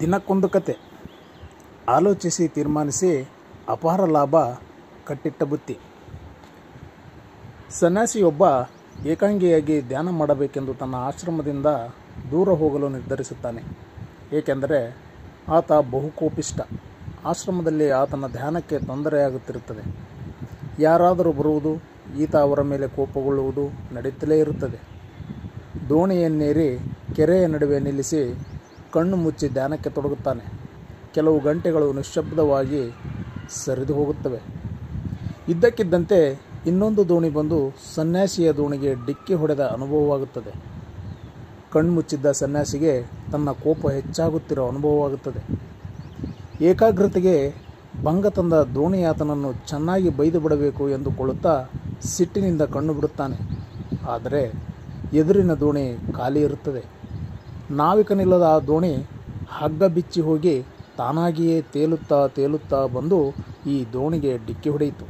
ದಿನಕ್ಕೊಂದು ಕತೆ ಆಲೋಚಿಸಿ ತೀರ್ಮಾನಿಸಿ ಅಪಾರ ಲಾಭ ಕಟ್ಟಿಟ್ಟ ಬುತ್ತಿ ಸನ್ಯಾಸಿಯೊಬ್ಬ ಏಕಾಂಗಿಯಾಗಿ ಧ್ಯಾನ ಮಾಡಬೇಕೆಂದು ತನ್ನ ಆಶ್ರಮದಿಂದ ದೂರ ಹೋಗಲು ನಿರ್ಧರಿಸುತ್ತಾನೆ ಏಕೆಂದರೆ ಆತ ಬಹುಕೋಪಿಷ್ಟ ಆಶ್ರಮದಲ್ಲಿ ಆತನ ಧ್ಯಾನಕ್ಕೆ ತೊಂದರೆಯಾಗುತ್ತಿರುತ್ತದೆ ಯಾರಾದರೂ ಬರುವುದು ಈತ ಅವರ ಮೇಲೆ ಕೋಪಗೊಳ್ಳುವುದು ನಡೆಯುತ್ತಲೇ ಇರುತ್ತದೆ ದೋಣಿಯನ್ನೇರಿ ಕೆರೆಯ ನಡುವೆ ನಿಲ್ಲಿಸಿ ಕಣ್ಣು ಮುಚ್ಚಿ ಧ್ಯಾನಕ್ಕೆ ತೊಡಗುತ್ತಾನೆ ಕೆಲವು ಗಂಟೆಗಳು ನಿಶ್ಶಬ್ದವಾಗಿ ಸರಿದು ಹೋಗುತ್ತವೆ ಇದ್ದಕ್ಕಿದ್ದಂತೆ ಇನ್ನೊಂದು ದೋಣಿ ಬಂದು ಸನ್ಯಾಸಿಯ ದೋಣಿಗೆ ಡಿಕ್ಕಿ ಹೊಡೆದ ಅನುಭವವಾಗುತ್ತದೆ ಕಣ್ಮುಚ್ಚಿದ್ದ ಸನ್ಯಾಸಿಗೆ ತನ್ನ ಕೋಪ ಹೆಚ್ಚಾಗುತ್ತಿರೋ ಅನುಭವವಾಗುತ್ತದೆ ಏಕಾಗ್ರತೆಗೆ ಭಂಗ ತಂದ ದೋಣಿಯಾತನನ್ನು ಚೆನ್ನಾಗಿ ಬೈದು ಬಿಡಬೇಕು ಎಂದುಕೊಳ್ಳುತ್ತಾ ಸಿಟ್ಟಿನಿಂದ ಕಣ್ಣು ಬಿಡುತ್ತಾನೆ ಆದರೆ ಎದುರಿನ ದೋಣಿ ಖಾಲಿ ಇರುತ್ತದೆ ನಾವಿಕನಿಲ್ಲದ ಆ ದೋಣಿ ಹಗ್ಗ ಬಿಚ್ಚಿ ಹೋಗಿ ತಾನಾಗಿಯೇ ತೇಲುತ್ತಾ ತೇಲುತ್ತಾ ಬಂದು ಈ ದೋಣಿಗೆ ಡಿಕ್ಕಿ ಹೊಡೆಯಿತು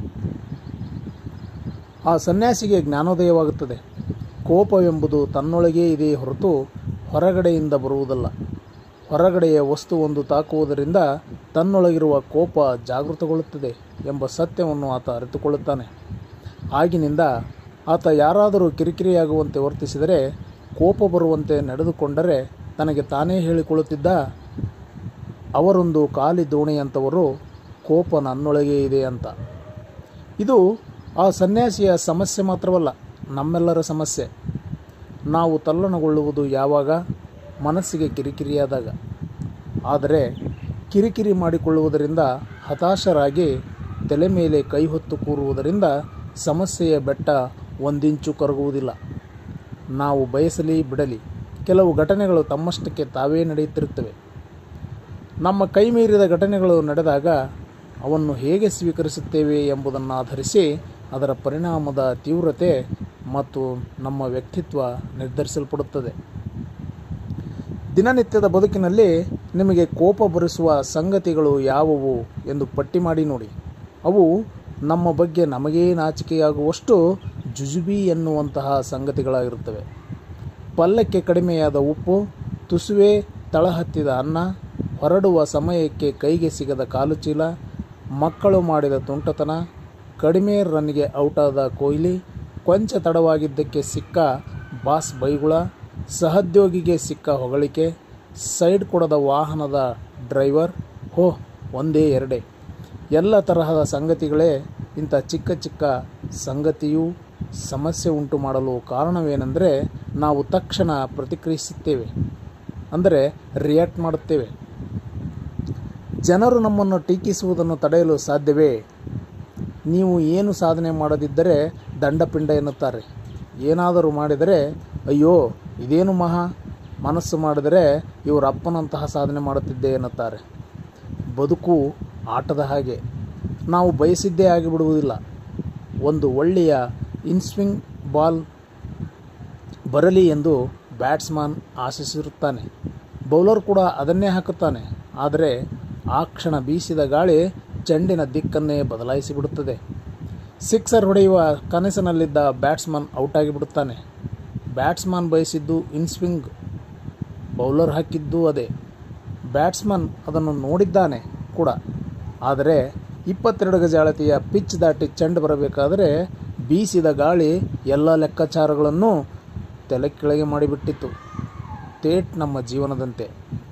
ಆ ಸನ್ಯಾಸಿಗೆ ಜ್ಞಾನೋದಯವಾಗುತ್ತದೆ ಕೋಪವೆಂಬುದು ತನ್ನೊಳಗೇ ಇದೆಯೇ ಹೊರತು ಹೊರಗಡೆಯಿಂದ ಬರುವುದಲ್ಲ ಹೊರಗಡೆಯ ವಸ್ತುವೊಂದು ತಾಕುವುದರಿಂದ ತನ್ನೊಳಗಿರುವ ಕೋಪ ಜಾಗೃತಗೊಳ್ಳುತ್ತದೆ ಎಂಬ ಸತ್ಯವನ್ನು ಆತ ಅರಿತುಕೊಳ್ಳುತ್ತಾನೆ ಆಗಿನಿಂದ ಆತ ಯಾರಾದರೂ ಕಿರಿಕಿರಿಯಾಗುವಂತೆ ವರ್ತಿಸಿದರೆ ಕೋಪ ಬರುವಂತೆ ನಡೆದುಕೊಂಡರೆ ತನಗೆ ತಾನೇ ಹೇಳಿಕೊಳ್ಳುತ್ತಿದ್ದ ಅವರೊಂದು ಖಾಲಿ ದೋಣಿಯಂಥವರು ಕೋಪ ನನ್ನೊಳಗೆ ಇದೆ ಅಂತ ಇದು ಆ ಸನ್ಯಾಸಿಯ ಸಮಸ್ಯೆ ಮಾತ್ರವಲ್ಲ ನಮ್ಮೆಲ್ಲರ ಸಮಸ್ಯೆ ನಾವು ತಲ್ಲಣಗೊಳ್ಳುವುದು ಯಾವಾಗ ಮನಸ್ಸಿಗೆ ಕಿರಿಕಿರಿಯಾದಾಗ ಆದರೆ ಕಿರಿಕಿರಿ ಮಾಡಿಕೊಳ್ಳುವುದರಿಂದ ಹತಾಶರಾಗಿ ತಲೆ ಮೇಲೆ ಕೈ ಹೊತ್ತು ಕೂರುವುದರಿಂದ ಸಮಸ್ಯೆಯ ಬೆಟ್ಟ ಒಂದಿಂಚು ಕರಗುವುದಿಲ್ಲ ನಾವು ಬಯಸಲಿ ಬಿಡಲಿ ಕೆಲವು ಘಟನೆಗಳು ತಮ್ಮಷ್ಟಕ್ಕೆ ತಾವೇ ನಡೆಯುತ್ತಿರುತ್ತವೆ ನಮ್ಮ ಕೈ ಮೀರಿದ ಘಟನೆಗಳು ನಡೆದಾಗ ಅವನ್ನು ಹೇಗೆ ಸ್ವೀಕರಿಸುತ್ತೇವೆ ಎಂಬುದನ್ನು ಆಧರಿಸಿ ಅದರ ಪರಿಣಾಮದ ತೀವ್ರತೆ ಮತ್ತು ನಮ್ಮ ವ್ಯಕ್ತಿತ್ವ ನಿರ್ಧರಿಸಲ್ಪಡುತ್ತದೆ ದಿನನಿತ್ಯದ ಬದುಕಿನಲ್ಲಿ ನಿಮಗೆ ಕೋಪ ಬರಿಸುವ ಸಂಗತಿಗಳು ಯಾವುವು ಎಂದು ಪಟ್ಟಿ ಮಾಡಿ ನೋಡಿ ಅವು ನಮ್ಮ ಬಗ್ಗೆ ನಮಗೇ ನಾಚಿಕೆಯಾಗುವಷ್ಟು ಜುಜುಬಿ ಎನ್ನುವಂತಹ ಸಂಗತಿಗಳಾಗಿರುತ್ತವೆ ಪಲ್ಲಕ್ಕೆ ಕಡಿಮೆಯಾದ ಉಪ್ಪು ತುಸುವೆ ತಳಹತ್ತಿದ ಅನ್ನ ಹೊರಡುವ ಸಮಯಕ್ಕೆ ಕೈಗೆ ಸಿಗದ ಕಾಲು ಚೀಲ ಮಕ್ಕಳು ಮಾಡಿದ ತುಂಟತನ ಕಡಿಮೆ ರನ್ಗೆ ಔಟಾದ ಕೊಹ್ಲಿ ಕೊಂಚ ತಡವಾಗಿದ್ದಕ್ಕೆ ಸಿಕ್ಕ ಬಾಸ್ ಬೈಗುಳ ಸಹೋದ್ಯೋಗಿಗೆ ಸಿಕ್ಕ ಹೊಗಳಿಕೆ ಸೈಡ್ ಕೊಡದ ವಾಹನದ ಡ್ರೈವರ್ ಹೋ ಒಂದೇ ಎರಡೇ ಎಲ್ಲ ತರಹದ ಸಂಗತಿಗಳೇ ಇಂಥ ಚಿಕ್ಕ ಚಿಕ್ಕ ಸಂಗತಿಯೂ ಸಮಸ್ಯೆ ಉಂಟು ಮಾಡಲು ಕಾರಣವೇನೆಂದರೆ ನಾವು ತಕ್ಷಣ ಪ್ರತಿಕ್ರಿಯಿಸುತ್ತೇವೆ ಅಂದರೆ ರಿಯಾಕ್ಟ್ ಮಾಡುತ್ತೇವೆ ಜನರು ನಮ್ಮನ್ನು ಟೀಕಿಸುವುದನ್ನು ತಡೆಯಲು ಸಾಧ್ಯವೇ ನೀವು ಏನು ಸಾಧನೆ ಮಾಡದಿದ್ದರೆ ದಂಡಪಿಂಡ ಎನ್ನುತ್ತಾರೆ ಏನಾದರೂ ಮಾಡಿದರೆ ಅಯ್ಯೋ ಇದೇನು ಮಹಾ ಮನಸ್ಸು ಮಾಡಿದರೆ ಇವರ ಅಪ್ಪನಂತಹ ಸಾಧನೆ ಮಾಡುತ್ತಿದ್ದೆ ಎನ್ನುತ್ತಾರೆ ಬದುಕು ಆಟದ ಹಾಗೆ ನಾವು ಬಯಸಿದ್ದೇ ಆಗಿಬಿಡುವುದಿಲ್ಲ ಒಂದು ಒಳ್ಳೆಯ ಇನ್ಸ್ವಿಂಗ್ ಬಾಲ್ ಬರಲಿ ಎಂದು ಬ್ಯಾಟ್ಸ್ಮನ್ ಆಶಿಸಿರುತ್ತಾನೆ ಬೌಲರ್ ಕೂಡ ಅದನ್ನೇ ಹಾಕುತ್ತಾನೆ ಆದರೆ ಆ ಕ್ಷಣ ಬೀಸಿದ ಗಾಳಿ ಚೆಂಡಿನ ದಿಕ್ಕನ್ನೇ ಬದಲಾಯಿಸಿಬಿಡುತ್ತದೆ ಸಿಕ್ಸರ್ ಹೊಡೆಯುವ ಕನಸಿನಲ್ಲಿದ್ದ ಬ್ಯಾಟ್ಸ್ಮನ್ ಔಟಾಗಿ ಬಿಡುತ್ತಾನೆ ಬ್ಯಾಟ್ಸ್ಮನ್ ಬಯಸಿದ್ದು ಇನ್ಸ್ವಿಂಗ್ ಬೌಲರ್ ಹಾಕಿದ್ದು ಅದೇ ಬ್ಯಾಟ್ಸ್ಮನ್ ಅದನ್ನು ನೋಡಿದ್ದಾನೆ ಕೂಡ ಆದರೆ ಇಪ್ಪತ್ತೆರಡು ಗಜ ಅಳತೆಯ ಪಿಚ್ ದಾಟಿ ಚೆಂಡು ಬರಬೇಕಾದರೆ ಬೀಸಿದ ಗಾಳಿ ಎಲ್ಲ ಲೆಕ್ಕಾಚಾರಗಳನ್ನು ತಲೆ ಕೆಳಗೆ ಮಾಡಿಬಿಟ್ಟಿತ್ತು ತೇಟ್ ನಮ್ಮ ಜೀವನದಂತೆ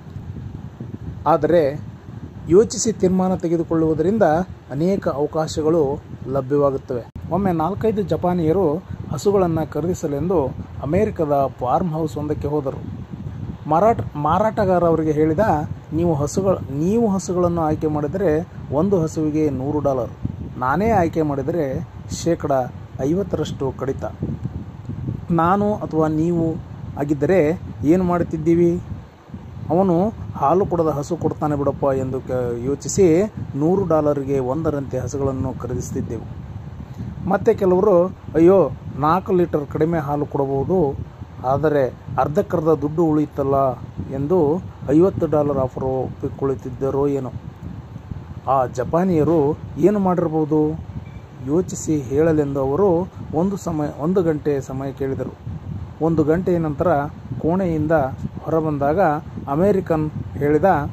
ಆದರೆ ಯೋಚಿಸಿ ತೀರ್ಮಾನ ತೆಗೆದುಕೊಳ್ಳುವುದರಿಂದ ಅನೇಕ ಅವಕಾಶಗಳು ಲಭ್ಯವಾಗುತ್ತವೆ ಒಮ್ಮೆ ನಾಲ್ಕೈದು ಜಪಾನಿಯರು ಹಸುಗಳನ್ನು ಖರೀದಿಸಲೆಂದು ಅಮೆರಿಕದ ಫಾರ್ಮ್ ಹೌಸ್ ಒಂದಕ್ಕೆ ಹೋದರು ಮಾರಾಟ ಮಾರಾಟಗಾರ ಅವರಿಗೆ ಹೇಳಿದ ನೀವು ಹಸುಗಳ ನೀವು ಹಸುಗಳನ್ನು ಆಯ್ಕೆ ಮಾಡಿದರೆ ಒಂದು ಹಸುವಿಗೆ ನೂರು ಡಾಲರ್ ನಾನೇ ಆಯ್ಕೆ ಮಾಡಿದರೆ ಶೇಕಡ ಐವತ್ತರಷ್ಟು ಕಡಿತ ನಾನು ಅಥವಾ ನೀವು ಆಗಿದ್ದರೆ ಏನು ಮಾಡುತ್ತಿದ್ದೀವಿ ಅವನು ಹಾಲು ಕೊಡದ ಹಸು ಕೊಡ್ತಾನೆ ಬಿಡಪ್ಪ ಎಂದು ಕ ಯೋಚಿಸಿ ನೂರು ಡಾಲರ್ಗೆ ಒಂದರಂತೆ ಹಸುಗಳನ್ನು ಖರೀದಿಸುತ್ತಿದ್ದೆವು ಮತ್ತು ಕೆಲವರು ಅಯ್ಯೋ ನಾಲ್ಕು ಲೀಟರ್ ಕಡಿಮೆ ಹಾಲು ಕೊಡಬಹುದು ಆದರೆ ಅರ್ಧಕ್ಕರ್ಧ ದುಡ್ಡು ಉಳಿಯುತ್ತಲ್ಲ ಎಂದು ಐವತ್ತು ಡಾಲರ್ ಆಫರ್ ಒಪ್ಪಿಕೊಳ್ಳುತ್ತಿದ್ದರೋ ಏನೋ ಆ ಜಪಾನಿಯರು ಏನು ಮಾಡಿರ್ಬೋದು ಯೋಚಿಸಿ ಹೇಳಲೆಂದು ಅವರು ಒಂದು ಸಮಯ ಒಂದು ಗಂಟೆ ಸಮಯ ಕೇಳಿದರು ಒಂದು ಗಂಟೆಯ ನಂತರ ಕೋಣೆಯಿಂದ ಹೊರಬಂದಾಗ ಅಮೇರಿಕನ್ ಹೇಳಿದ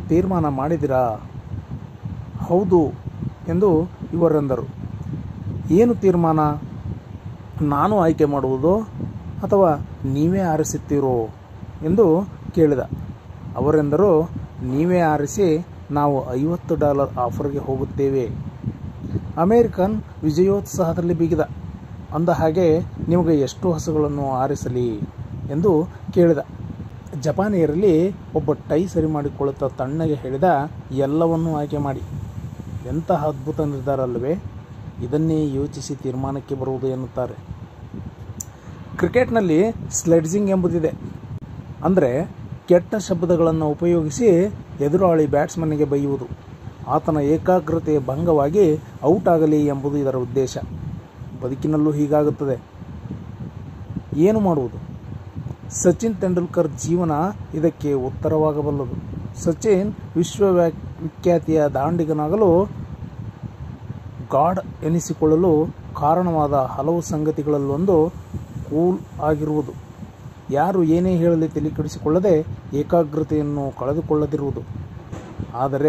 ತೀರ್ಮಾನ ಮಾಡಿದಿರಾ ಹೌದು ಎಂದು ಇವರೆಂದರು ಏನು ತೀರ್ಮಾನ ನಾನು ಆಯ್ಕೆ ಮಾಡುವುದು ಅಥವಾ ನೀವೇ ಆರಿಸುತ್ತೀರೋ ಎಂದು ಕೇಳಿದ ಅವರೆಂದರು ನೀವೇ ಆರಿಸಿ ನಾವು ಐವತ್ತು ಡಾಲರ್ ಆಫರ್ಗೆ ಹೋಗುತ್ತೇವೆ ಅಮೇರಿಕನ್ ವಿಜಯೋತ್ಸಾಹದಲ್ಲಿ ಬಿಗಿದ ಅಂದ ಹಾಗೆ ನಿಮಗೆ ಎಷ್ಟು ಹಸುಗಳನ್ನು ಆರಿಸಲಿ ಎಂದು ಕೇಳಿದ ಜಪಾನಿಯರಲ್ಲಿ ಒಬ್ಬ ಟೈ ಸರಿ ಮಾಡಿಕೊಳ್ಳುತ್ತಾ ತಣ್ಣಗೆ ಹೇಳಿದ ಎಲ್ಲವನ್ನೂ ಆಯ್ಕೆ ಮಾಡಿ ಎಂತಹ ಅದ್ಭುತ ನಿರ್ಧಾರ ಅಲ್ಲವೇ ಇದನ್ನೇ ಯೋಚಿಸಿ ತೀರ್ಮಾನಕ್ಕೆ ಬರುವುದು ಎನ್ನುತ್ತಾರೆ ಕ್ರಿಕೆಟ್ನಲ್ಲಿ ಸ್ಲೆಡ್ಜಿಂಗ್ ಎಂಬುದಿದೆ ಅಂದರೆ ಕೆಟ್ಟ ಶಬ್ದಗಳನ್ನು ಉಪಯೋಗಿಸಿ ಎದುರಾಳಿ ಬ್ಯಾಟ್ಸ್ಮನ್ನಿಗೆ ಬೈಯುವುದು ಆತನ ಏಕಾಗ್ರತೆ ಭಂಗವಾಗಿ ಔಟ್ ಆಗಲಿ ಎಂಬುದು ಇದರ ಉದ್ದೇಶ ಬದುಕಿನಲ್ಲೂ ಹೀಗಾಗುತ್ತದೆ ಏನು ಮಾಡುವುದು ಸಚಿನ್ ತೆಂಡೂಲ್ಕರ್ ಜೀವನ ಇದಕ್ಕೆ ಉತ್ತರವಾಗಬಲ್ಲದು ಸಚಿನ್ ವಿಶ್ವ ವಿಖ್ಯಾತಿಯ ದಾಂಡಿಗನಾಗಲು ಗಾಡ್ ಎನಿಸಿಕೊಳ್ಳಲು ಕಾರಣವಾದ ಹಲವು ಸಂಗತಿಗಳಲ್ಲೊಂದು ಕೂಲ್ ಆಗಿರುವುದು ಯಾರು ಏನೇ ಹೇಳಲಿ ತಲೆಕೆಡಿಸಿಕೊಳ್ಳದೆ ಏಕಾಗ್ರತೆಯನ್ನು ಕಳೆದುಕೊಳ್ಳದಿರುವುದು ಆದರೆ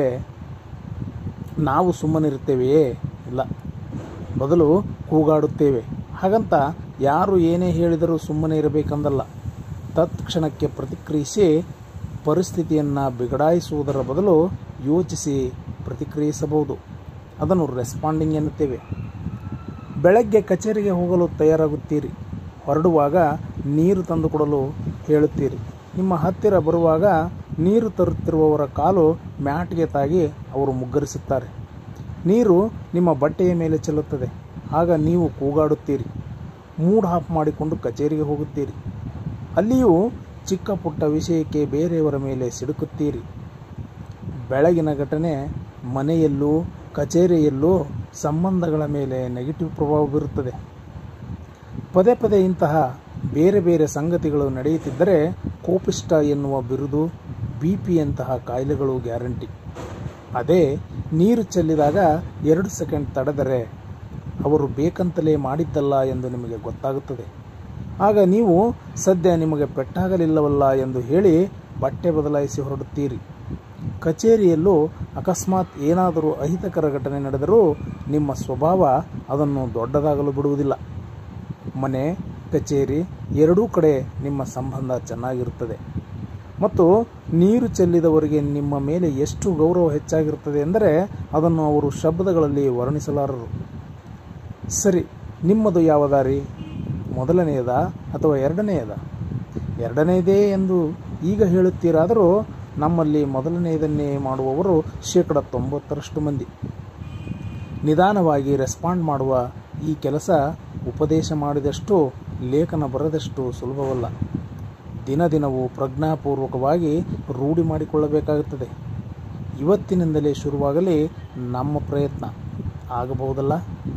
ನಾವು ಸುಮ್ಮನಿರುತ್ತೇವೆಯೇ ಇಲ್ಲ ಬದಲು ಕೂಗಾಡುತ್ತೇವೆ ಹಾಗಂತ ಯಾರು ಏನೇ ಹೇಳಿದರೂ ಸುಮ್ಮನೆ ಇರಬೇಕೆಂದಲ್ಲ ತತ್ಕ್ಷಣಕ್ಕೆ ಪ್ರತಿಕ್ರಿಯಿಸಿ ಪರಿಸ್ಥಿತಿಯನ್ನು ಬಿಗಡಾಯಿಸುವುದರ ಬದಲು ಯೋಚಿಸಿ ಪ್ರತಿಕ್ರಿಯಿಸಬಹುದು ಅದನ್ನು ರೆಸ್ಪಾಂಡಿಂಗ್ ಎನ್ನುತ್ತೇವೆ ಬೆಳಗ್ಗೆ ಕಚೇರಿಗೆ ಹೋಗಲು ತಯಾರಾಗುತ್ತೀರಿ ಹೊರಡುವಾಗ ನೀರು ತಂದುಕೊಡಲು ಹೇಳುತ್ತೀರಿ ನಿಮ್ಮ ಹತ್ತಿರ ಬರುವಾಗ ನೀರು ತರುತ್ತಿರುವವರ ಕಾಲು ಮ್ಯಾಟ್ಗೆ ತಾಗಿ ಅವರು ಮುಗ್ಗರಿಸುತ್ತಾರೆ ನೀರು ನಿಮ್ಮ ಬಟ್ಟೆಯ ಮೇಲೆ ಚೆಲ್ಲುತ್ತದೆ ಆಗ ನೀವು ಕೂಗಾಡುತ್ತೀರಿ ಮೂಡ್ ಆಫ್ ಮಾಡಿಕೊಂಡು ಕಚೇರಿಗೆ ಹೋಗುತ್ತೀರಿ ಅಲ್ಲಿಯೂ ಚಿಕ್ಕ ಪುಟ್ಟ ವಿಷಯಕ್ಕೆ ಬೇರೆಯವರ ಮೇಲೆ ಸಿಡುಕುತ್ತೀರಿ ಬೆಳಗಿನ ಘಟನೆ ಮನೆಯಲ್ಲೂ ಕಚೇರಿಯಲ್ಲೂ ಸಂಬಂಧಗಳ ಮೇಲೆ ನೆಗೆಟಿವ್ ಪ್ರಭಾವ ಬೀರುತ್ತದೆ ಪದೇ ಪದೇ ಇಂತಹ ಬೇರೆ ಬೇರೆ ಸಂಗತಿಗಳು ನಡೆಯುತ್ತಿದ್ದರೆ ಕೋಪಿಷ್ಟ ಎನ್ನುವ ಬಿರುದು ಬಿ ಪಿಯಂತಹ ಕಾಯಿಲೆಗಳು ಗ್ಯಾರಂಟಿ ಅದೇ ನೀರು ಚೆಲ್ಲಿದಾಗ ಎರಡು ಸೆಕೆಂಡ್ ತಡೆದರೆ ಅವರು ಬೇಕಂತಲೇ ಮಾಡಿದ್ದಲ್ಲ ಎಂದು ನಿಮಗೆ ಗೊತ್ತಾಗುತ್ತದೆ ಆಗ ನೀವು ಸದ್ಯ ನಿಮಗೆ ಪೆಟ್ಟಾಗಲಿಲ್ಲವಲ್ಲ ಎಂದು ಹೇಳಿ ಬಟ್ಟೆ ಬದಲಾಯಿಸಿ ಹೊರಡುತ್ತೀರಿ ಕಚೇರಿಯಲ್ಲೂ ಅಕಸ್ಮಾತ್ ಏನಾದರೂ ಅಹಿತಕರ ಘಟನೆ ನಡೆದರೂ ನಿಮ್ಮ ಸ್ವಭಾವ ಅದನ್ನು ದೊಡ್ಡದಾಗಲು ಬಿಡುವುದಿಲ್ಲ ಮನೆ ಕಚೇರಿ ಎರಡೂ ಕಡೆ ನಿಮ್ಮ ಸಂಬಂಧ ಚೆನ್ನಾಗಿರುತ್ತದೆ ಮತ್ತು ನೀರು ಚೆಲ್ಲಿದವರಿಗೆ ನಿಮ್ಮ ಮೇಲೆ ಎಷ್ಟು ಗೌರವ ಹೆಚ್ಚಾಗಿರುತ್ತದೆ ಎಂದರೆ ಅದನ್ನು ಅವರು ಶಬ್ದಗಳಲ್ಲಿ ವರ್ಣಿಸಲಾರರು ಸರಿ ನಿಮ್ಮದು ಯಾವ ದಾರಿ ಮೊದಲನೆಯದ ಅಥವಾ ಎರಡನೆಯದ ಎರಡನೆಯದೇ ಎಂದು ಈಗ ಹೇಳುತ್ತೀರಾದರೂ ನಮ್ಮಲ್ಲಿ ಮೊದಲನೆಯದನ್ನೇ ಮಾಡುವವರು ಶೇಕಡ ತೊಂಬತ್ತರಷ್ಟು ಮಂದಿ ನಿಧಾನವಾಗಿ ರೆಸ್ಪಾಂಡ್ ಮಾಡುವ ಈ ಕೆಲಸ ಉಪದೇಶ ಮಾಡಿದಷ್ಟು ಲೇಖನ ಬರೆದಷ್ಟು ಸುಲಭವಲ್ಲ ದಿನ ದಿನವೂ ಪ್ರಜ್ಞಾಪೂರ್ವಕವಾಗಿ ರೂಢಿ ಮಾಡಿಕೊಳ್ಳಬೇಕಾಗುತ್ತದೆ ಇವತ್ತಿನಿಂದಲೇ ಶುರುವಾಗಲಿ ನಮ್ಮ ಪ್ರಯತ್ನ ಆಗಬಹುದಲ್ಲ